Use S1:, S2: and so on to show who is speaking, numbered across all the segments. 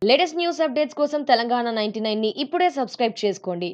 S1: latest news updates కోసం Telangana ninety ని ఇప్పుడే సబ్స్క్రైబ్ చేసుకోండి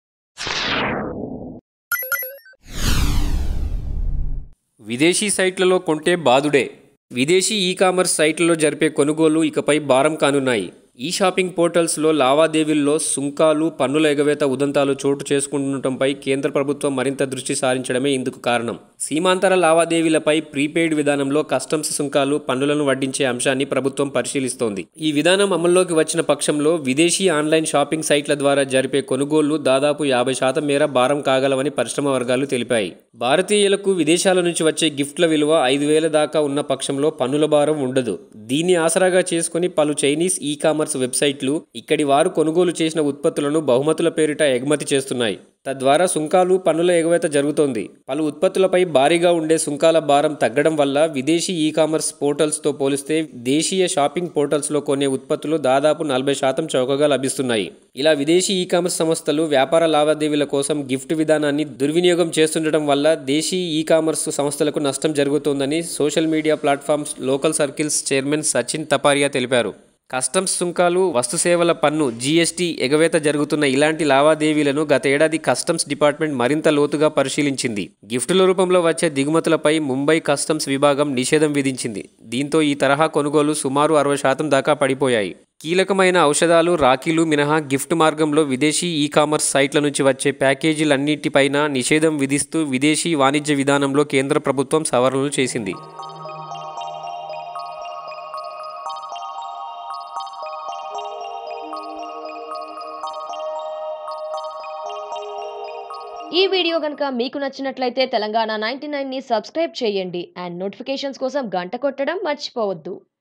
S2: విదేశీ సైట్లలో కొంటే బాదుడే విదేశీ ఈ కామర్స్ సైట్లలో జరిపే కొనుగోలు ఇకపై భారం కానున్నాయి ఈ షాపింగ్ పోర్టల్స్లో లావాదేవీల్లో సుంకాలు పన్నుల ఎగవేత ఉదంతాలు చోటు చేసుకుంటుండటంపై కేంద్ర ప్రభుత్వం మరింత దృష్టి సారించడమే ఇందుకు కారణం సీమాంతర లావాదేవీలపై ప్రీపెయిడ్ విధానంలో కస్టమ్స్ సుంకాలు పన్నులను వడ్డించే అంశాన్ని ప్రభుత్వం పరిశీలిస్తోంది ఈ విధానం అమల్లోకి వచ్చిన పక్షంలో విదేశీ ఆన్లైన్ షాపింగ్ సైట్ల ద్వారా జరిపే కొనుగోళ్లు దాదాపు యాభై శాతం మేర భారం కాగలవని పరిశ్రమ వర్గాలు తెలిపాయి భారతీయులకు విదేశాల నుంచి వచ్చే గిఫ్ట్ల విలువ ఐదు వేల దాకా ఉన్న పక్షంలో పన్నుల భారం ఉండదు దీన్ని ఆసరాగా చేసుకుని పలు చైనీస్ ఈ కామర్స్ వెబ్సైట్లు ఇక్కడి వారు కొనుగోలు చేసిన ఉత్పత్తులను బహుమతుల పేరిట ఎగుమతి చేస్తున్నాయి తద్వారా సుంకాలు పన్నుల ఎగవేత జరుగుతోంది పలు ఉత్పత్తులపై భారీగా ఉండే సుంకాల భారం తగ్గడం వల్ల విదేశీ ఈ కామర్స్ పోర్టల్స్తో పోలిస్తే దేశీయ షాపింగ్ పోర్టల్స్లో కొనే ఉత్పత్తులు దాదాపు నలభై శాతం చౌకగా లభిస్తున్నాయి ఇలా విదేశీ ఈ కామర్స్ సంస్థలు వ్యాపార లావాదేవీల కోసం గిఫ్ట్ విధానాన్ని దుర్వినియోగం చేస్తుండటం వల్ల దేశీ ఈ కామర్స్ సంస్థలకు నష్టం జరుగుతోందని social media platforms local circles chairman Sachin Taparia తెలిపారు కస్టమ్స్ సుంకాలు వస్తు సేవల పన్ను జీఎస్టీ ఎగవేత జరుగుతున్న ఇలాంటి లావాదేవీలను గత ఏడాది కస్టమ్స్ డిపార్ట్మెంట్ మరింత లోతుగా పరిశీలించింది గిఫ్టుల రూపంలో వచ్చే దిగుమతులపై ముంబై కస్టమ్స్ విభాగం నిషేధం విధించింది దీంతో ఈ తరహా కొనుగోలు సుమారు అరవై శాతం దాకా పడిపోయాయి కీలకమైన ఔషధాలు రాఖీలు మినహా గిఫ్ట్ మార్గంలో విదేశీ ఈ కామర్స్ సైట్ల నుంచి వచ్చే ప్యాకేజీలన్నిటిపైన నిషేధం విధిస్తూ విదేశీ వాణిజ్య విధానంలో కేంద్ర ప్రభుత్వం సవరణలు చేసింది
S1: ఈ వీడియో కనుక మీకు నచ్చినట్లయితే తెలంగాణ నైన్టీ ని సబ్స్క్రైబ్ చేయండి అండ్ నోటిఫికేషన్స్ కోసం గంట కొట్టడం మర్చిపోవద్దు